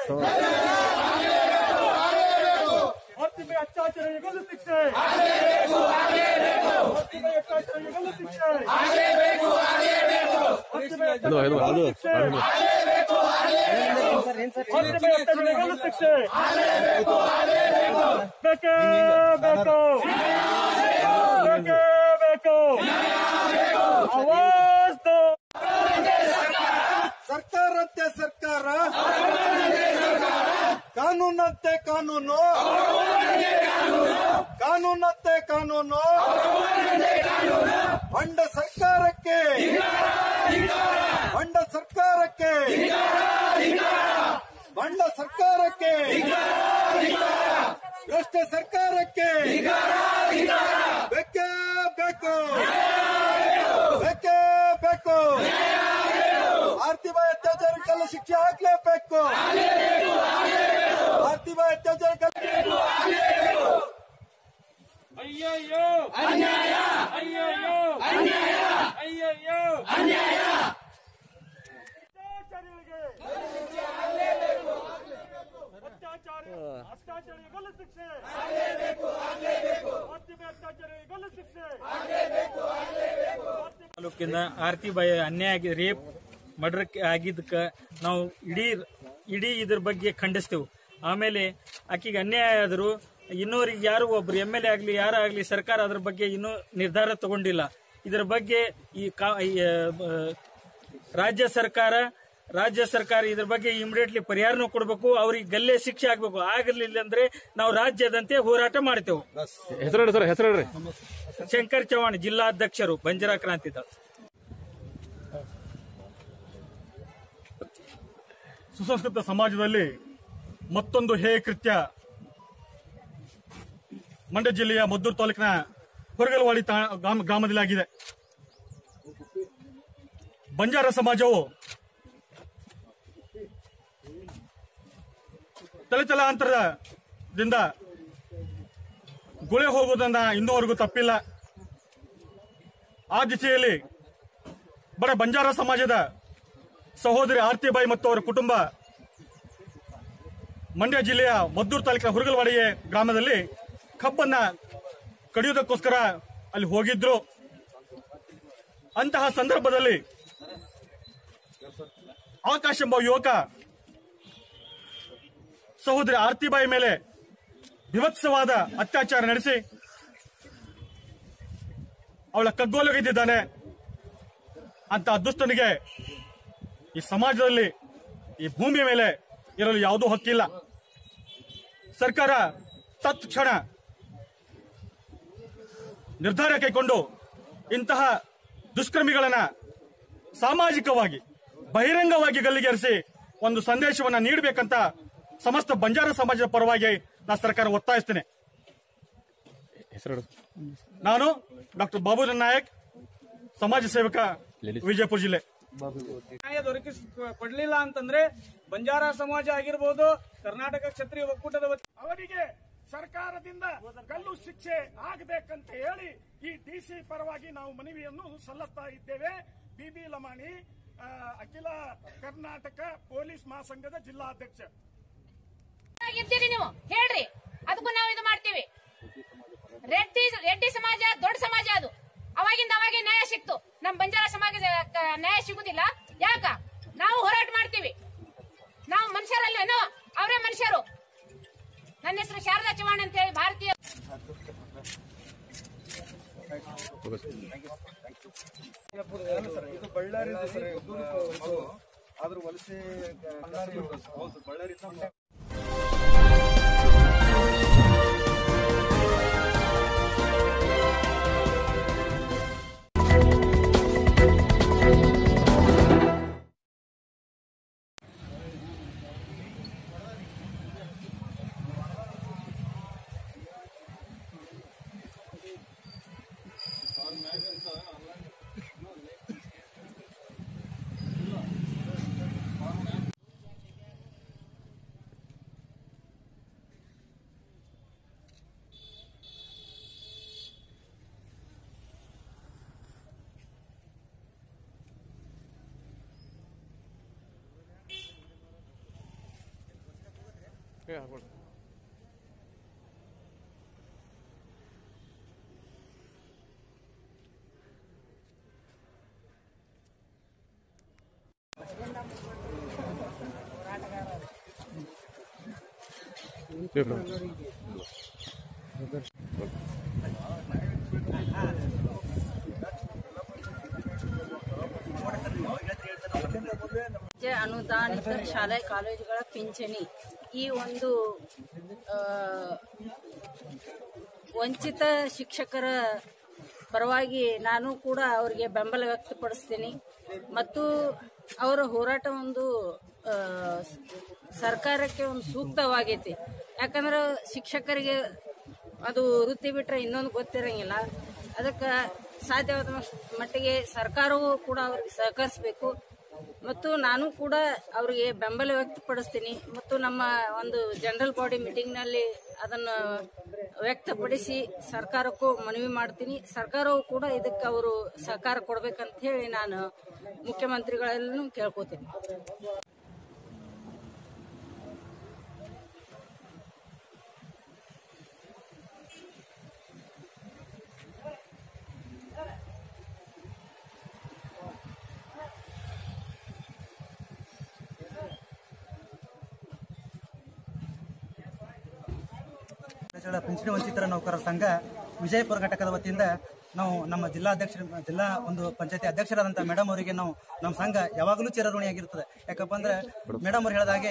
ಆರ್ತಿಮೆ ಅತ್ಯಾಚಾರಿಗಳು ಶಿಕ್ಷೆ ಆರ್ತಿಮೆ ಅತ್ಯಾಚಾರಿಗಳು ಶಿಕ್ಷೆ ಆರ್ತಿಮೆ ಅತ್ಯಾಚಾರಿಗಳು ಶಿಕ್ಷೆ ಆರ್ತಿಮೆ ಅತ್ಯಾಚಾರಿಗಳು ಶಿಕ್ಷೆ ಬೇಕೇ ಬೇಕು ಬೇಕೇ ಬೇಕು ಆವಾಜ್ ದೋ ಸರ್ಕಾರಂತೆ ಸರ್ಕಾರ ಕಾನೂನಂತೆ ಕಾನೂನು ಕಾನೂನಂತೆ ಕಾನೂನು ಹೊಂಡ ಸರ್ಕಾರಕ್ಕೆ ಹೊಂಡ ಸರ್ಕಾರಕ್ಕೆ ಹೊಂಡ ಸರ್ಕಾರಕ್ಕೆ ಭ್ರಷ್ಟ ಸರ್ಕಾರಕ್ಕೆ ಬೇಕೇ ಬೇಕು ಬೇಕೇ ಬೇಕು ಆರ್ತಿಬಾಯಿ ಅತ್ಯಾಚಾರಕ್ಕೆಲ್ಲ ಶಿಕ್ಷೆ ಹಾಕ್ಲೇಬೇಕು ಆರ್ತಿಬಾಯಿ ಅತ್ಯಾಚಾರಕ್ಕೆಲ್ಲ ಅಯ್ಯಯ್ಯೋ ಅನ್ಯಾಯ ಅಯ್ಯಯ್ಯೋ ಅನ್ಯಾಯ ಅಯ್ಯಯ್ಯೋ ಅನ್ಯಾಯ ಅತ್ಯಾಚಾರಿಗಳಿಗೆ ಅತ್ಯಾಚಾರಿ ಅತ್ಯಾಚಾರಿಗಳು ಶಿಕ್ಷೆ ಆರ್ತಿಮೆ ಅತ್ಯಾಚಾರಿಗಳು ಶಿಕ್ಷೆ ತಾಲೂಕಿನ ಆರ್ತಿ ಬಾಯಿ ಅನ್ಯಾಯ ಆಗಿ ರೇಪ್ ಮರ್ಡರ್ ಆಗಿದ್ದಕ್ಕ ನಾವು ಇಡೀ ಇಡೀ ಇದ್ರ ಬಗ್ಗೆ ಖಂಡಿಸ್ತೇವೆ ಆಮೇಲೆ ಆಕಿಗೆ ಅನ್ಯಾಯ ಆದರೂ ಇನ್ನೂರಿಗೆ ಯಾರು ಒಬ್ರು ಎಮ್ ಎಲ್ ಎ ಆಗಲಿ ಯಾರಾಗಲಿ ಸರ್ಕಾರ ಅದ್ರ ಬಗ್ಗೆ ಇನ್ನೂ ನಿರ್ಧಾರ ತಗೊಂಡಿಲ್ಲ ಇದರ ಬಗ್ಗೆ ಈ ಕಾ- ಈ, ಆ, ರಾಜ್ಯ ಸರ್ಕಾರ ರಾಜ್ಯ ಸರ್ಕಾರ ಇದ್ರ ಬಗ್ಗೆ ಇಮಿಡಿಯೇಟ್ಲಿ ಪರಿಹಾರನೂ ಕೊಡಬೇಕು ಅವ್ರಿಗೆ ಗಲ್ಲೆ ಶಿಕ್ಷೆ ಆಗ್ಬೇಕು ಆಗಲಿಲ್ಲ ಅಂದ್ರೆ ನಾವು ರಾಜ್ಯದಂತೆ ಹೋರಾಟ ಮಾಡ್ತೇವೆ ಹೆಸರು ಸರ್ ಹೆಸರು ಹೇಳ್ರಿ ಶಂಕರ್ ಚವ್ಹಾಣ್ ಜಿಲ್ಲಾಧ್ಯಕ್ಷರು ಬಂಜಾರ ಕ್ರಾಂತಿ ದಳ ಸುಸಂಸ್ಕೃತ ಸಮಾಜದಲ್ಲಿ ಮತ್ತೊಂದು ಹೇ ಕೃತ್ಯ ಮಂಡ್ಯ ಜಿಲ್ಲೆಯ ಮದ್ದೂರು ತಾಲೂಕಿನ ಹೊರಗಲವಾಡಿ ತಾ- ಗ್ರಾಮ- ಗ್ರಾಮದಲ್ಲಿ ಆಗಿದೆ ಬಂಜಾರ ಸಮಾಜವು ತಲೆತಲಾಂತರದಿಂದ ಗುಳೆ ಹೋಗುವುದನ್ನ ಇನ್ನೂವರೆಗೂ ತಪ್ಪಿಲ್ಲ ಆ ದಿಸೆಯಲ್ಲಿ ಬಡ ಬಂಜಾರ ಸಮಾಜದ ಸಹೋದರಿ ಆರ್ತಿಬಾಯಿ ಮತ್ತು ಅವರ ಕುಟುಂಬ ಮಂಡ್ಯ ಜಿಲ್ಲೆಯ ಮದ್ದೂರು ತಾಲೂಕಿನ ಹುರುಗಲವಾಡಿಯ ಗ್ರಾಮದಲ್ಲಿ ಕಬ್ಬನ್ನ ಕಡಿಯುವುದಕ್ಕೋಸ್ಕರ ಅಲ್ಲಿ ಹೋಗಿದ್ರು ಅಂತಹ ಸಂದರ್ಭದಲ್ಲಿ ಆಕಾಶ ಎಂಬ ಯುವಕ ಸಹೋದರಿ ಆರ್ತಿಬಾಯಿ ಮೇಲೆ ವಿವತ್ಸವಾದ ಅತ್ಯಾಚಾರ ನಡೆಸಿ ಅವಳ ಕಗ್ಗೋಲಗಿದ್ದಾನೆ ಅಂತ ದುಷ್ಟನಿಗೆ ಈ ಸಮಾಜದಲ್ಲಿ ಈ ಭೂಮಿಯ ಮೇಲೆ ಇರಲು ಯಾವುದೂ ಹಕ್ಕಿಲ್ಲ ಸರ್ಕಾರ ತತ್ಕ್ಷಣ ನಿರ್ಧಾರ ಕೈಗೊಂಡು ಇಂತಹ ದುಷ್ಕರ್ಮಿಗಳನ್ನ ಸಾಮಾಜಿಕವಾಗಿ ಬಹಿರಂಗವಾಗಿ ಗಲ್ಲಿಗೇರಿಸಿ ಒಂದು ಸಂದೇಶವನ್ನ ನೀಡಬೇಕಂತ ಸಮಸ್ತ ಬಂಜಾರ ಸಮಾಜದ ಪರವಾಗಿ ನಾ ಸರ್ಕಾರ ಒತ್ತಾಯಿಸ್ತೇನೆ ಹೆಸರು ಹೇಳು. ನಾನು ಡಾಕ್ಟರ್ ಬಾಬು ನಾಯಕ್ ಸಮಾಜ ಸೇವಕ ವಿಜಯಪುರ ಜಿಲ್ಲೆ ನ್ಯಾಯ ದೊರಕಿಸ್ ಕೊಡ್ಲಿಲ್ಲ ಅಂತಂದ್ರೆ ಬಂಜಾರ ಸಮಾಜ ಆಗಿರ್ಬೋದು ಕರ್ನಾಟಕ ಕ್ಷತ್ರಿಯ ಒಕ್ಕೂಟದ ವತಿ- ಅವರಿಗೆ ಸರ್ಕಾರದಿಂದ ಗಲ್ಲು ಶಿಕ್ಷೆ ಆಗಬೇಕಂತ ಹೇಳಿ ಈ ಡಿಸಿ ಪರವಾಗಿ ನಾವು ಮನವಿಯನ್ನು ಸಲ್ಲಿಸ್ತಾ ಇದ್ದೇವೆ ಬಿಬಿ ಲಮಾಣಿ ಆ, ಅಖಿಲ ಕರ್ನಾಟಕ ಪೊಲೀಸ್ ಮಹಾಸಂಘದ ಜಿಲ್ಲಾಧ್ಯಕ್ಷ ಇದ್ದೀರಿ ನೀವು ಹೇಳ್ರಿ ಅದಕ್ಕೂ ನಾವು ಇದು ಮಾಡ್ತೀವಿ ರೆಡ್ಡಿ ರೆಡ್ಡಿ ಸಮಾಜ ದೊಡ್ಡ ಸಮಾಜ ಅದು ಅವಾಗಿಂದ ಅವಾಗೆ ನ್ಯಾಯ ಸಿಕ್ತು ನಮ್ ಬಂಜಾರ ಸಮಾಜ ನ್ಯಾಯ ಸಿಗುದಿಲ್ಲ ಯಾಕ ನಾವು ಹೋರಾಟ ಮಾಡ್ತೀವಿ ನಾವು ಮನುಷ್ಯರಲ್ವೇನೋ ಅವರೇ ಮನುಷ್ಯರು ನನ್ನ ಹೆಸರು ಶಾರದಾ ಚವ್ಹಾಣ್ ಅಂತ ಹೇಳಿ ಭಾರತೀಯ ಇದು ಬಳ್ಳಾರಿ ಆದ್ರೂ ವಲಸೆ ಬಳ್ಳಾರಿ ಏ ಹಾಕ್ಬಿಡು ಪೇಪರ್ ರಾಜ್ಯ ಅನುದಾನಿತ ಶಾಲೆ ಕಾಲೇಜುಗಳ ಪಿಂಚಣಿ ಈ ಒಂದು ಆ, ವಂಚಿತ ಶಿಕ್ಷಕರ ಪರವಾಗಿ ನಾನು ಕೂಡ ಅವರಿಗೆ ಬೆಂಬಲ ವ್ಯಕ್ತಪಡಿಸ್ತೀನಿ ಮತ್ತು ಅವರ ಹೋರಾಟ ಒಂದು ಆ, ಸರ್ಕಾರಕ್ಕೆ ಒಂದು ಸೂಕ್ತವಾಗೈತಿ ಯಾಕಂದ್ರೆ ಶಿಕ್ಷಕರಿಗೆ ಅದು ವೃತ್ತಿ ಬಿಟ್ರೆ ಇನ್ನೊಂದು ಗೊತ್ತಿರಂಗಿಲ್ಲ ಅದಕ್ಕೆ ಸಾಧ್ಯವಾದ ಮಸ್- ಮಟ್ಟಿಗೆ ಸರ್ಕಾರವೂ ಕೂಡ ಅವ್ರಿಗೆ ಸಹಕರಿಸಬೇಕು ಮತ್ತು ನಾನು ಕೂಡ ಅವರಿಗೆ ಬೆಂಬಲ ವ್ಯಕ್ತಪಡಿಸ್ತೀನಿ ಮತ್ತು ನಮ್ಮ ಒಂದು ಜನರಲ್ ಬಾಡಿ ಮೀಟಿಂಗ್ನಲ್ಲಿ ಅದನ್ನು ವ್ಯಕ್ತಪಡಿಸಿ ಸರ್ಕಾರಕ್ಕೂ ಮನವಿ ಮಾಡ್ತೀನಿ ಸರ್ಕಾರವು ಕೂಡ ಇದಕ್ಕೆ ಅವರು ಸಹಕಾರ ಕೊಡ್ಬೇಕಂತ ಹೇಳಿ ನಾನು ಮುಖ್ಯಮಂತ್ರಿಗಳೆಲ್ಲನೂ ಕೇಳ್ಕೊತೀನಿ ಕಾಲೇಜುಗಳ ಪಿಂಚಣಿ ವಂಚಿತರ ನೌಕರರ ಸಂಘ ವಿಜಯಪುರ ಘಟಕದ ವತಿಯಿಂದ ನಾವು ನಮ್ಮ ಜಿಲ್ಲಾಧ್ಯಕ್ಷ ಜಿಲ್ಲಾ ಒಂದು ಪಂಚಾಯತಿ ಅಧ್ಯಕ್ಷರಾದಂತಹ ಮೇಡಮ್ ಅವರಿಗೆ ನಾವು ನಮ್ಮ ಸಂಘ ಯಾವಾಗಲೂ ಚಿರಋಣಿಯಾಗಿರ್ತದೆ ಯಾಕಪ್ಪ ಅಂದ್ರೆ ಮೇಡಮ್ ಅವ್ರು ಹೇಳಿದಾಗೆ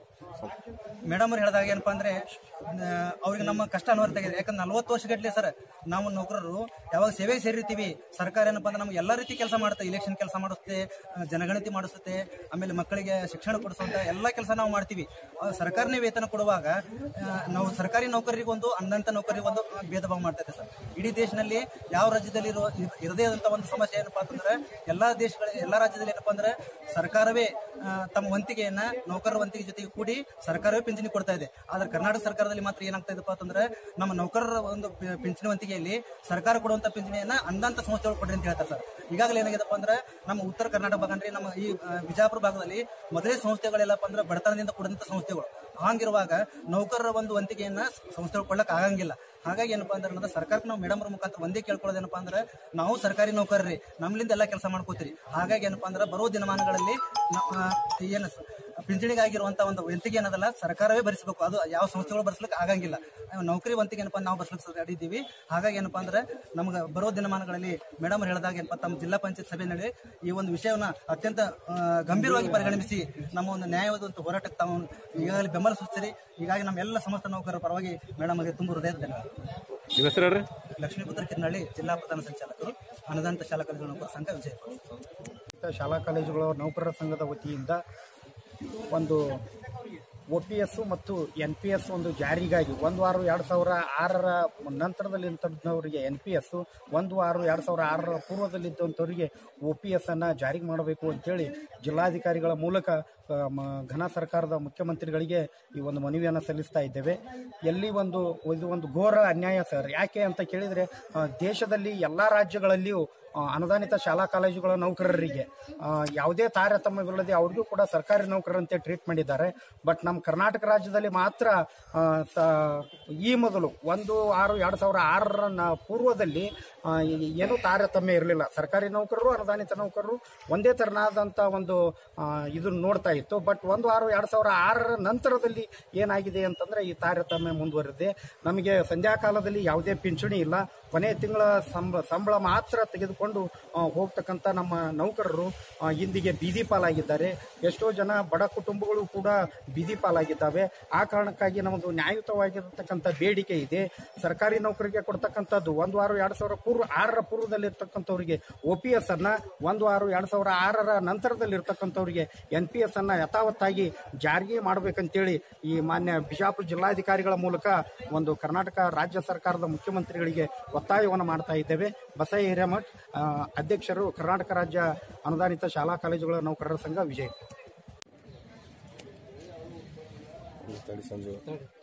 ಮೇಡಮ್ ಅವ್ರು ಹೇಳಿದಾಗ ಏನಪ್ಪಾ ಅಂದ್ರೆ ಆ, ಅವ್ರಿಗೆ ನಮ್ಮ ಕಷ್ಟ ಅನಿವಾರ್ಯತೆ ಯಾಕಂದ್ರೆ ನಲ್ವತ್ತು ವರ್ಷಗಟ್ಲೆ ಸರ್ ನಾವು ನೌಕರರು ಯಾವಾಗ ಸೇವೆಗೆ ಸೇರಿರ್ತೀವಿ ಸರ್ಕಾರ ಏನಪ್ಪಾ ಅಂದ್ರೆ ನಮ್ಗೆ ಎಲ್ಲಾ ರೀತಿ ಕೆಲಸ ಮಾಡುತ್ತೆ ಇಲೆಕ್ಷನ್ ಕೆಲಸ ಮಾಡಿಸುತ್ತೆ ಆ, ಜನಗಣತಿ ಮಾಡಿಸುತ್ತೆ ಆಮೇಲೆ ಮಕ್ಕಳಿಗೆ ಶಿಕ್ಷಣ ಕೊಡಿಸುವಂತ ಎಲ್ಲಾ ಕೆಲಸ ನಾವು ಮಾಡ್ತೀವಿ ಆ, ಸರ್ಕಾರನೇ ವೇತನ ಕೊಡುವಾಗ ಆ, ನಾವು ಸರ್ಕಾರಿ ನೌಕರರಿಗೊಂದು ಅಂದಂತ ನೌಕರಿಗೊಂದು ಭೇದ ಭಾವ ಮಾಡ್ತಾ ಇದೆ ಸರ್ ಇಡೀ ದೇಶದಲ್ಲಿ ಯಾವ ರಾಜ್ಯದಲ್ಲಿ ಇರೋ ಇರ್- ಇರದೇ ಆದಂತ ಒಂದು ಸಮಸ್ಯೆ ಏನಪ್ಪಾ ಅಂತಂದ್ರೆ ಎಲ್ಲಾ ದೇಶಗಳ ಎಲ್ಲಾ ರಾಜ್ಯದಲ್ಲಿ ಏನಪ್ಪಾ ಅಂದ್ರೆ ಸರ್ಕಾರವೇ ಆ, ತಮ್ಮ ವಂತಿಗೆಯನ್ನ ನೌಕರರ ವಂತಿಗೆ ಜೊತೆಗೆ ಕೂಡಿ ಸರ್ಕಾರವೇ ಪಿಂಚಣಿ ಕೊಡ್ತಾ ಇದೆ ಆದ್ರೆ ಕರ್ನಾಟಕ ಸರ್ಕಾರದಲ್ಲಿ ಮಾತ್ರ ಏನಾಗ್ತಾ ಇದೆಪ್ಪ ಅಂತಂದ್ರೆ ನಮ್ಮ ನೌಕರರ ಒಂದು ಪಿ- ಪಿಂಚಣಿ ವಂತಿಗೆಯಲ್ಲಿ ಸರ್ಕಾರ ಕೊಡುವಂತ ಪಿಂಚಣಿಯನ್ನ ಅಂದಂತ ಸಂಸ್ಥೆಗಳು ಕೊಡ್ರಿ ಅಂತ ಹೇಳ್ತಾರೆ ಸರ್ ಈಗಾಗಲೇ ಏನಾಗಿದೆಪ್ಪ ಅಂದ್ರೆ ನಮ್ಮ ಉತ್ತರ ಕರ್ನಾಟಕ ಭಾಗ ಅಂದ್ರೆ ನಮ್ಮ ಈ ಆ, ಬಿಜಾಪುರ ಭಾಗದಲ್ಲಿ ಮೊದಲೇ ಸಂಸ್ಥೆಗಳೆಲ್ಲಪ್ಪ ಅಂದ್ರೆ ಬಡತನದಿಂದ ಕೂಡಿದಂತ ಸಂಸ್ಥೆಗಳು ಹಾಗಿರುವಾಗ ನೌಕರರ ಒಂದು ವಂತಿಗೆಯನ್ನ ಸಂಸ್ಥೆಗಳು ಕೊಡ್ಲಕ್ ಆಗಂಗಿಲ್ಲ ಹಾಗಾಗಿ ಏನಪ್ಪಾ ಅಂದ್ರೆ ಅನ್ನೋದು ಸರ್ಕಾರಕ್ಕೆ ನಾವು ಮೇಡಮ್ ಅವ್ರ ಮುಖಾಂತರ ಒಂದೇ ಕೇಳ್ಕೊಳ್ಳೋದೇನಪ್ಪ ಅಂದ್ರೆ ನಾವು ಸರ್ಕಾರಿ ನೌಕರರಿ ನಮ್ಲಿಂದ ಎಲ್ಲ ಕೆಲಸ ಮಾಡ್ಕೋತೀರಿ ಹಾಗಾಗಿ ಏನಪ್ಪಾ ಅಂದ್ರೆ ಬರೋ ದಿನಮಾನಗಳಲ್ಲಿ ನಮ್ಮ ಏನು ಸ- ಪಿಂಚಣಿಗಾಗಿರುವಂತ ಒಂದು ವಂತಿಗೆ ಏನದಲ್ಲ ಸರ್ಕಾರವೇ ಭರಿಸಬೇಕು ಅದು ಯಾವ ಸಂಸ್ಥೆಗಳು ಭರಿಸ್ಲಿಕ್ಕೆ ಆಗಂಗಿಲ್ಲ ನೌಕರಿ ವಂತಿಗೆ ಏನಪ್ಪಾ ನಾವು ಭರಿಸ್ಲಿಕ್ಕೆ ರೆಡಿ ಇದ್ದೀವಿ ಹಾಗಾಗಿ ಏನಪ್ಪಾ ಅಂದ್ರೆ ನಮ್ಗೆ ಬರೋ ದಿನಮಾನಗಳಲ್ಲಿ ಮೇಡಮ್ ಹೇಳಿದಾಗ ಏನಪ್ಪಾ ತಮ್ಮ ಜಿಲ್ಲಾ ಪಂಚಾಯತ್ ಸಭೆಯಲ್ಲಿ ಈ ಒಂದು ವಿಷಯವನ್ನ ಅತ್ಯಂತ ಆ, ಗಂಭೀರವಾಗಿ ಪರಿಗಣಿಸಿ ನಮ್ಮ ಒಂದು ನ್ಯಾಯವಾದ ಒಂದು ಹೋರಾಟಕ್ಕೆ ತಾವು ಈಗಾಗಲೇ ಬೆಂಬಲ ಸೂಚಿಸಿರಿ ಹೀಗಾಗಿ ನಮ್ಮ ಎಲ್ಲ ಸಮಸ್ತ ನೌಕರರ ಪರವಾಗಿ ಮೇಡಮ್ ಅವರಿಗೆ ತುಂಬ ಹೃದಯದ ಧನ್ಯವಾದ ನಿಮ್ಮ ಹೆಸರು ಹೇಳ್ರಿ ಲಕ್ಷ್ಮೀಪುತ್ರ ಕಿರ್ನಳ್ಳಿ ಜಿಲ್ಲಾ ಪ್ರಧಾನ ಸಂಚಾಲಕರು ಅನುದಾನಿತ ಶಾಲಾ ಕಾಲೇಜುಗಳ ನೌಕರರ ಸಂಘ ವಿಜಯಪುರ ಶಾಲಾ ಕಾಲೇಜುಗಳ ನೌಕರರ ಸಂಘದ ವತಿಯಿಂದ ಒಂದು ಒ ಪಿ ಎಸ್ ಮತ್ತು ಎನ್ ಪಿ ಎಸ್ ಒಂದು ಜಾರಿಗಾಗಿ ಒಂದು ಆರು ಎರಡು ಸಾವಿರ ಆರರ ನಂತರದಲ್ಲಿದ್ದವರಿಗೆ ಎನ್ ಪಿ ಎಸ್ ಒಂದು ಆರು ಎರಡು ಸಾವಿರ ಆರರ ಪೂರ್ವದಲ್ಲಿದ್ದಂಥವರಿಗೆ ಒ ಪಿ ಎಸ್ ಅನ್ನು ಜಾರಿಗೆ ಮಾಡಬೇಕು ಅಂತೇಳಿ ಜಿಲ್ಲಾಧಿಕಾರಿಗಳ ಮೂಲಕ ಆ, ಮ- ಘನ ಸರ್ಕಾರದ ಮುಖ್ಯಮಂತ್ರಿಗಳಿಗೆ ಈ ಒಂದು ಮನವಿಯನ್ನು ಸಲ್ಲಿಸ್ತಾ ಇದ್ದೇವೆ ಎಲ್ಲಿ ಒಂದು ಇದು ಒಂದು ಘೋರ ಅನ್ಯಾಯ ಸರ್ ಯಾಕೆ ಅಂತ ಕೇಳಿದರೆ ಆ, ದೇಶದಲ್ಲಿ ಎಲ್ಲ ರಾಜ್ಯಗಳಲ್ಲಿಯೂ ಆ, ಅನುದಾನಿತ ಶಾಲಾ ಕಾಲೇಜುಗಳ ನೌಕರರಿಗೆ ಆ, ಯಾವುದೇ ತಾರತಮ್ಯವಿಲ್ಲದೆ ಅವ್ರಿಗೂ ಕೂಡ ಸರ್ಕಾರಿ ನೌಕರರಂತೆ ಟ್ರೀಟ್ ಮಾಡಿದ್ದಾರೆ ಬಟ್ ನಮ್ಮ ಕರ್ನಾಟಕ ರಾಜ್ಯದಲ್ಲಿ ಮಾತ್ರ ಆ, ಸ- ಈ ಮೊದಲು ಒಂದು ಆರು ಎರಡು ಸಾವಿರ ಆರರ ನ- ಪೂರ್ವದಲ್ಲಿ ಆ, ಈ- ಏನೂ ತಾರತಮ್ಯ ಇರಲಿಲ್ಲ ಸರ್ಕಾರಿ ನೌಕರರು ಅನುದಾನಿತ ನೌಕರರು ಒಂದೇ ತೆರನಾದಂಥ ಒಂದು ಆ, ಇದನ್ನ ನೋಡ್ತಾ ಇತ್ತು ಬಟ್ ಒಂದು ಆರು ಎರಡು ಸಾವಿರ ಆರರ ನಂತರದಲ್ಲಿ ಏನಾಗಿದೆ ಅಂತಂದ್ರೆ ಈ ತಾರತಮ್ಯ ಮುಂದುವರಿದೆ ನಮಗೆ ಸಂಧ್ಯಾ ಕಾಲದಲ್ಲಿ ಯಾವುದೇ ಪಿಂಚಣಿ ಇಲ್ಲ ಕೊನೆ ತಿಂಗಳ ಸಂಬಳ ಸಂಬಳ ಮಾತ್ರ ತೆಗೆದುಕೊಂಡು ಆ, ಹೋಗ್ತಕ್ಕಂಥ ನಮ್ಮ ನೌಕರರು ಆ, ಇಂದಿಗೆ ಬೀದಿ ಪಾಲಾಗಿದ್ದಾರೆ ಎಷ್ಟೋ ಜನ ಬಡ ಕುಟುಂಬಗಳು ಕೂಡ ಬೀದಿ ಪಾಲಾಗಿದ್ದಾವೆ ಆ ಕಾರಣಕ್ಕಾಗಿ ನಮ್ಮದು ನ್ಯಾಯಯುತವಾಗಿರತಕ್ಕಂಥ ಬೇಡಿಕೆ ಇದೆ ಸರ್ಕಾರಿ ನೌಕರಿಗೆ ಕೊಡ್ತಕ್ಕಂಥದ್ದು ಒಂದು ಆರು ಎರಡು ಸಾವಿರ ಪೂರ್ವ ಆರರ ಪೂರ್ವದಲ್ಲಿರ್ತಕ್ಕಂಥವ್ರಿಗೆ ಒ ಪಿ ಎಸ್ ಅನ್ನ ಒಂದು ಆರು ಎರಡು ಸಾವಿರ ಆರರ ನಂತರದಲ್ಲಿರ್ತಕ್ಕಂಥವ್ರಿಗೆ ಎನ್ ಪಿ ಎಸ್ ಅನ್ನ ಯಥಾವತ್ತಾಗಿ ಜಾರಿಗೆ ಮಾಡಬೇಕಂತೇಳಿ ಈ ಮಾನ್ಯ ಬಿಜಾಪುರ ಜಿಲ್ಲಾಧಿಕಾರಿಗಳ ಮೂಲಕ ಒಂದು ಕರ್ನಾಟಕ ರಾಜ್ಯ ಸರ್ಕಾರದ ಮುಖ್ಯಮಂತ್ರಿಗಳಿಗೆ ಒತ್ತಾಯವನ್ನು ಮಾಡ್ತಾ ಇದ್ದೇವೆ ಬಸಯ್ಯ ಹಿರೇಮಠ್ ಆ, ಅಧ್ಯಕ್ಷರು ಕರ್ನಾಟಕ ರಾಜ್ಯ ಅನುದಾನಿತ ಶಾಲಾ ಕಾಲೇಜುಗಳ ನೌಕರರ ಸಂಘ ವಿಜಯಪುರ ಸಂಜು